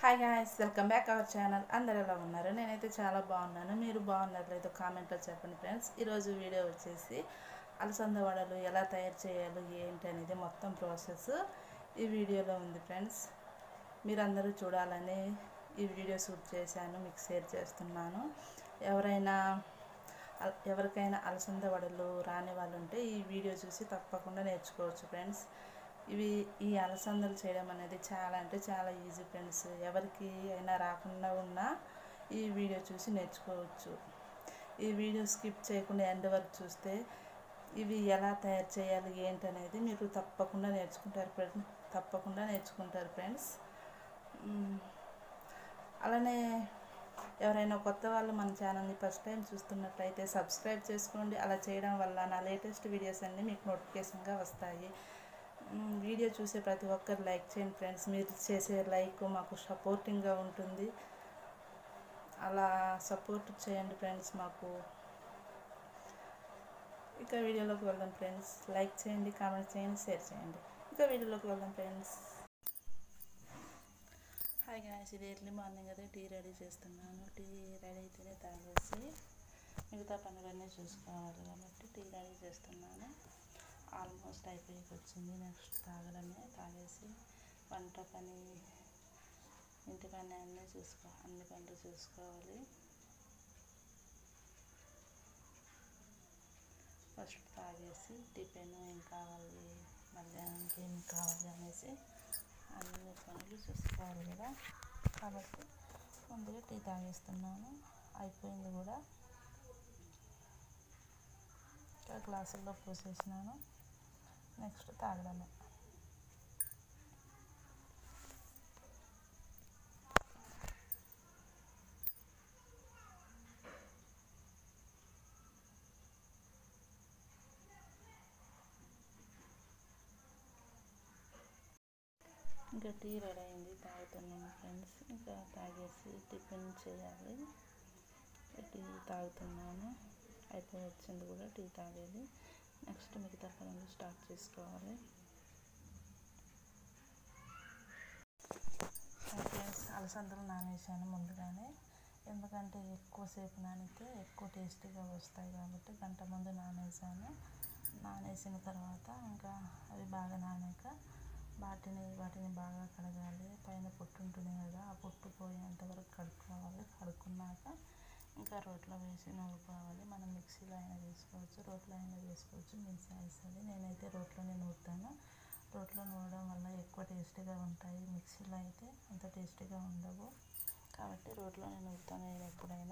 Hi guys welcome back our channel అందరు ఎలా ఉన్నారు నేనైతే చాలా బాగున్నాను మీరు బాగున్నారు లేదో కామెంట్లో చెప్పండి ఫ్రెండ్స్ ఈరోజు వీడియో వచ్చేసి అలసంద వడలు ఎలా తయారు చేయాలి ఏంటి అనేది మొత్తం ప్రాసెస్ ఈ వీడియోలో ఉంది ఫ్రెండ్స్ మీరందరూ చూడాలని ఈ వీడియో షూట్ చేశాను మీకు షేర్ చేస్తున్నాను ఎవరైనా అల్- ఎవరికైనా అలసంద వడలు రాని వాళ్ళు ఉంటే ఈ వీడియో చూసి తప్పకుండా నేర్చుకోవచ్చు ఫ్రెండ్స్ ఇవి ఈ అలసందలు చేయడం అనేది చాలా అంటే చాలా ఈజీ ఫ్రెండ్స్ ఎవరికి అయినా రాకుండా ఉన్నా ఈ వీడియో చూసి నేర్చుకోవచ్చు ఈ వీడియో స్కిప్ చేయకుండా ఎండ్ వరకు చూస్తే ఇవి ఎలా తయారు చేయాలి ఏంటి అనేది మీరు తప్పకుండా నేర్చుకుంటారు ఫ్రెండ్స్ తప్పకుండా నేర్చుకుంటారు ఫ్రెండ్స్ మ్మ్. అలానే ఎవరైనా కొత్త వాళ్ళు మన ఛానల్ని ఫస్ట్ టైం చూస్తున్నట్లయితే సబ్స్క్రైబ్ చేసుకోండి అలా చేయడం వల్ల నా లేటెస్ట్ వీడియోస్ అన్నీ మీకు నోటిఫికేషన్గా వస్తాయి మ్మ్, వీడియో చూసే ప్రతి ఒక్కరు లైక్ చేయండి ఫ్రెండ్స్ మీరు చేసే లైక్ మాకు సపోర్టింగ్గా ఉంటుంది అలా సపోర్ట్ చేయండి ఫ్రెండ్స్ మాకు ఇక వీడియోలోకి వెళ్దాం ఫ్రెండ్స్ లైక్ చేయండి కామెంట్ చేయండి షేర్ చేయండి ఇక వీడియోలోకి వెళ్దాం ఫ్రెండ్స్ హాయ్ గాయస్ ఇది ఎర్లీ మార్నింగ్ అదే టీ రెడీ చేస్తున్నాను టీ రెడీ అయితేనే తాగేసి మిగతా పనులన్నీ చూసుకోవాలి కాబట్టి టీ రెడీ చేస్తున్నాను ఆల్మోస్ట్ అయిపోయికి వచ్చింది నెక్స్ట్ తాగడమే తాగేసి వంట పని ఇంటి పని అన్నీ చూసుకో అన్ని పనులు చూసుకోవాలి ఫస్ట్ తాగేసి టిఫిన్ ఏం కావాలి మధ్యాహ్నానికి ఏం కావాలి అనేసి అన్ని పనులు చూసుకోవాలి కదా కాబట్టి ముందుగా టీ తాగేస్తున్నాను అయిపోయింది కూడా ఇంకా గ్లాసుల్లో పోసేసినాను నెక్స్ట్ తాగడమే ఇంకా టీ రెడీ అయింది తాగుతున్నాను ఫ్రెండ్స్ ఇంకా తాగేసి టిఫిన్ చేయాలి టీ తాగుతున్నాను అయిపోయి వచ్చింది కూడా టీ తాగేది నెక్స్ట్ మిగతా పనులు స్టార్ట్ చేసుకోవాలి ఫ్రెండ్స్ అలసందలు నానేసాను ముందుగానే ఎందుకంటే ఎక్కువసేపు నానితే ఎక్కువ టేస్టీగా వస్తాయి కాబట్టి గంట ముందు నానేసాను నానేసిన తర్వాత ఇంకా అవి బాగా నానాక వాటిని వాటిని బాగా కడగాలి పైన పొట్టు ఉంటుంది కదా ఆ పొట్టు పోయేంత వరకు కడుక్కోవాలి కడుక్కున్నాక ఇంకా రోట్లో వేసి నూరుకోవాలి మనం మిక్సీలో అయినా వేసుకోవచ్చు రోట్లో అయినా వేసుకోవచ్చు మీ చాయిస్ అది నేనైతే రోట్లోనే నూరుతాను రోట్లో నూరడం వల్ల ఎక్కువ టేస్టీగా ఉంటాయి మిక్సీలో అయితే అంత టేస్టీగా ఉండవు కాబట్టి రోట్లోనే నూరుతాను నేను ఎప్పుడైనా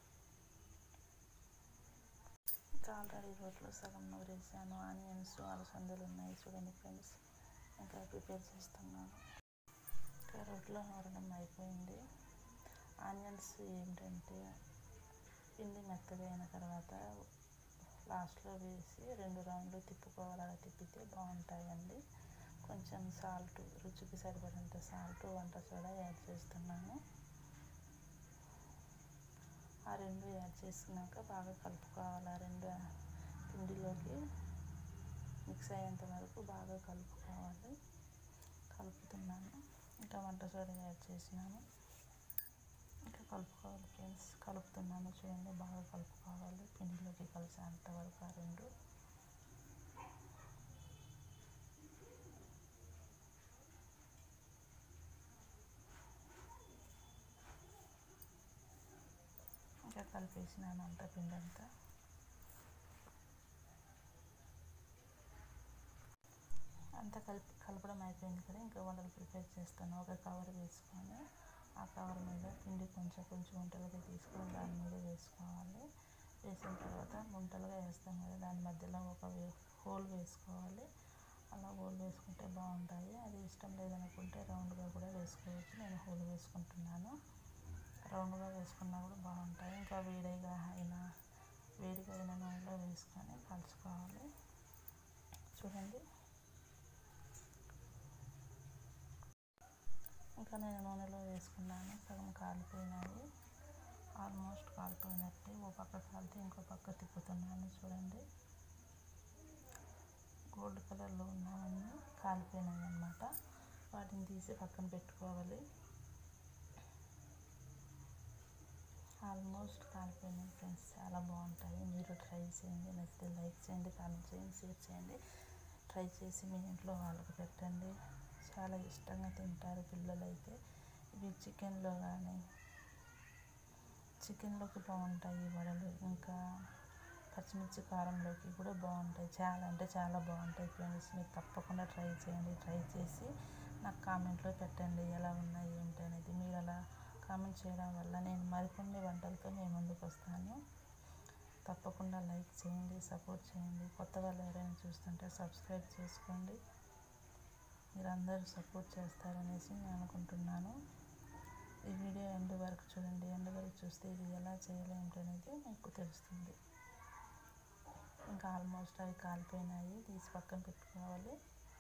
ఇంకా ఆల్రెడీ రోట్లో సగం నూరేసాను ఆనియన్స్ అలసందలు ఉన్నాయి చూడండి ఫ్రెండ్స్ ఇంకా ప్రిపేర్ చేస్తున్నాను ఇంకా రోట్లో నూరడం అయిపోయింది ఆనియన్స్ ఏంటంటే పిండి మెత్తగా అయిన తర్వాత లాస్ట్లో వేసి రెండు రౌండ్లు తిప్పుకోవాలి అలా తిప్పితే బాగుంటాయండి కొంచెం సాల్ట్ రుచికి సరిపడంత సాల్ట్ వంట సోడా యాడ్ చేస్తున్నాను ఆ రెండు యాడ్ చేసుకున్నాక బాగా కలుపుకోవాలి ఆ రెండు పిండిలోకి మిక్స్ అయ్యేంత వరకు బాగా కలుపుకోవాలి కలుపుతున్నాను ఇంకా వంట సోడా యాడ్ చేసినాను ఇంకా కలుపుకోవాలి ఫ్రెండ్స్ కలుపుతున్నాను చూడండి బాగా కలుపుకోవాలి పిండిలోకి కలిసేంత వరకు ఆ రెండు ఇంకా కలిపేసినాను అంత పిండి అంతా అంతా కలిపి కలపడం అయిపోయింది కదా ఇంకా వంటలు ప్రిపేర్ చేస్తాను ఒక కవర్ వేసుకొని ఆ కవర్ మీద పిండి కొంచెం కొంచెం ఉంటలుగా తీసుకొని దాని మీద వేసుకోవాలి వేసిన తర్వాత గుంటలుగా వేస్తాం కదా దాని మధ్యలో ఒక వే- హోల్ వేసుకోవాలి అలా హోల్ వేసుకుంటే బాగుంటాయి అది ఇష్టం లేదనుకుంటే రౌండ్గా కూడా వేసుకోవచ్చు నేను హోల్ వేసుకుంటున్నాను రౌండ్గా వేసుకున్నా కూడా బాగుంటాయి ఇంకా వేడిగా అయినా వేడిగా అయిన నూనెలో వేసుకొని కలుసుకోవాలి చూడండి ఇంకా నేను నూనెలో వేసుకున్నాను సగం కాలిపోయినాయి ఆల్మోస్ట్ కాలిపోయినట్టే ఓ పక్క కాలితే ఇంకో పక్క తిప్పుతున్నాను చూడండి గోల్డ్ కలర్లో ఉన్నవన్నీ కాలిపోయినాయి అన్నమాట వాటిని తీసి పక్కన పెట్టుకోవాలి ఆల్మోస్ట్ కాలిపోయినాయి ఫ్రెండ్స్ చాలా బాగుంటాయి మీరు ట్రై చేయండి నచ్చితే లైక్ చేయండి కామెంట్ చేయండి షేర్ చేయండి ట్రై చేసి మీ ఇంట్లో వాళ్ళకి పెట్టండి చాలా ఇష్టంగా తింటారు పిల్లలు అయితే ఇవి చికెన్లో కానీ చికెన్లోకి బాగుంటాయి వడలు ఇంకా పచ్చిమిర్చి కారంలోకి కూడా బాగుంటాయి చాలా అంటే చాలా బాగుంటాయి ఫ్రెండ్స్ మీరు తప్పకుండా ట్రై చేయండి ట్రై చేసి నాకు కామెంట్లో పెట్టండి ఎలా ఉన్నాయి ఏంటి అనేది మీరు అలా కామెంట్ చేయడం వల్ల నేను మరికొన్ని వంటలతో మీ ముందుకు వస్తాను తప్పకుండా లైక్ చేయండి సపోర్ట్ చేయండి కొత్త వాళ్ళు ఎవరైనా చూస్తుంటే సబ్స్క్రైబ్ చేసుకోండి మీరందరూ సపోర్ట్ చేస్తారనేసి నేను అనుకుంటున్నాను ఈ వీడియో ఎండ్ వరకు చూడండి ఎండ్ వరకు చూస్తే ఇది ఎలా చేయాలి ఏంటనేది మీకు తెలుస్తుంది ఇంకా ఆల్మోస్ట్ అవి కాలిపోయినాయి తీసి పక్కన పెట్టుకోవాలి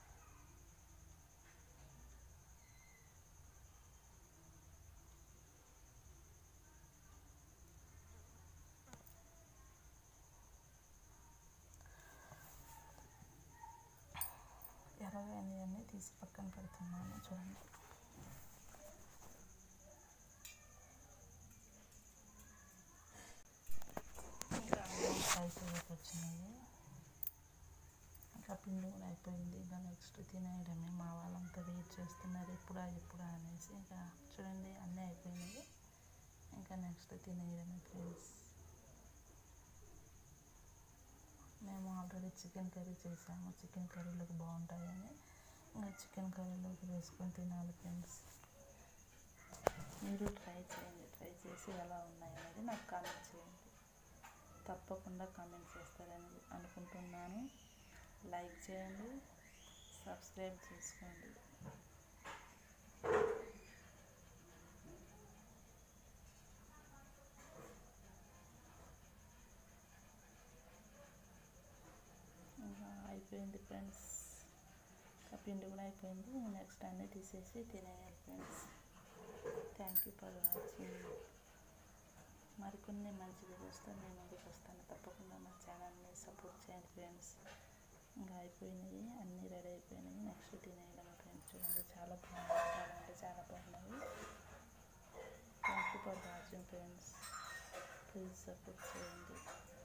ఎర్రగాయని తీసి పక్కన పెడుతున్నాను చూడండి ఇంకా ఫ్రై చేయడానికి వచ్చినాయి ఇంకా పిండి కూడా అయిపోయింది ఇంకా నెక్స్ట్ తినేయడమే మా వాళ్ళంతా వెయిట్ చేస్తున్నారు ఎప్పుడా ఎప్పుడా అనేసి ఇంకా చూడండి అన్నీ అయిపోయినాయి ఇంకా నెక్స్ట్ తినేయడమే ఫ్రెండ్స్ మేము ఆల్రెడీ చికెన్ కర్రీ చేసాము చికెన్ కర్రీలోకి బాగుంటాయని ఇంకా చికెన్ కర్రీలోకి వేసుకొని తినాలి ఫ్రెండ్స్ మీరు ట్రై చేయండి ట్రై చేసి ఎలా ఉన్నాయి అనేది నాకు కామెంట్ చేయండి తప్పకుండా కామెంట్ చేస్తారని అనుకుంటున్నాను లైక్ చేయండి సబ్స్క్రైబ్ చేసుకోండి ఇంకా అయిపోయింది ఫ్రెండ్స్ ఇంకా పిండి కూడా అయిపోయింది నెక్స్ట్ అన్నీ తీసేసి తినేయాలి friends thank you for watching మరికొన్ని మంచి వీడియోస్తో నేను ముందుకు వస్తాను తప్పకుండా మా ఛానల్ని సపోర్ట్ చేయండి ఫ్రెండ్స్ ఇంకా అయిపోయినాయి అన్నీ రెడీ అయిపోయినాయి నెక్స్ట్ తినేయడం ఫ్రెండ్స్ చూడండి చాలా బాగున్నాయి చాలా అంటే చాలా బాగున్నాయి thank you for watching friends please support చేయండి